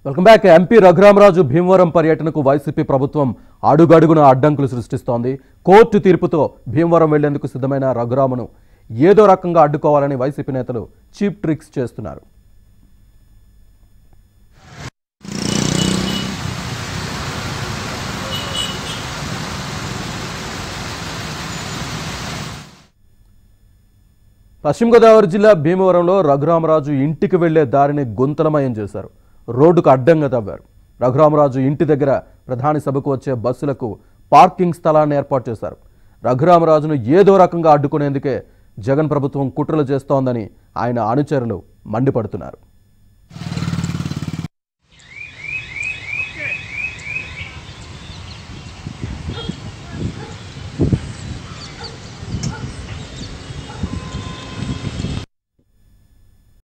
welcome back MP Raghuramaraju Bhimavaram పర్యటనకు వైసీపీ ప్రభుత్వం అడుగడుగున అడ్డంకులు సృష్టిస్తోంది కోర్టు తీర్పుతో భీమవరం వెళ్లేందుకు సిద్ధమైన రఘురామను ఏదో రకంగా అడ్డుకోవాలని వైసీపీ నేతలు చీప్ ట్రిక్స్ చేస్తున్నారు పశ్చిమ గోదావరి జిల్లా భీమవరంలో రఘురామరాజు ఇంటికి వెళ్లే దారిని గుంతలమయం చేశారు రోడ్డుకు అడ్డంగా తవ్వారు రఘురామరాజు ఇంటి దగ్గర ప్రధాని సభకు వచ్చే బస్సులకు పార్కింగ్ స్థలాన్ని ఏర్పాటు చేశారు రఘురామరాజును ఏదో రకంగా అడ్డుకునేందుకే జగన్ ప్రభుత్వం కుట్రలు చేస్తోందని ఆయన అనుచరులు మండిపడుతున్నారు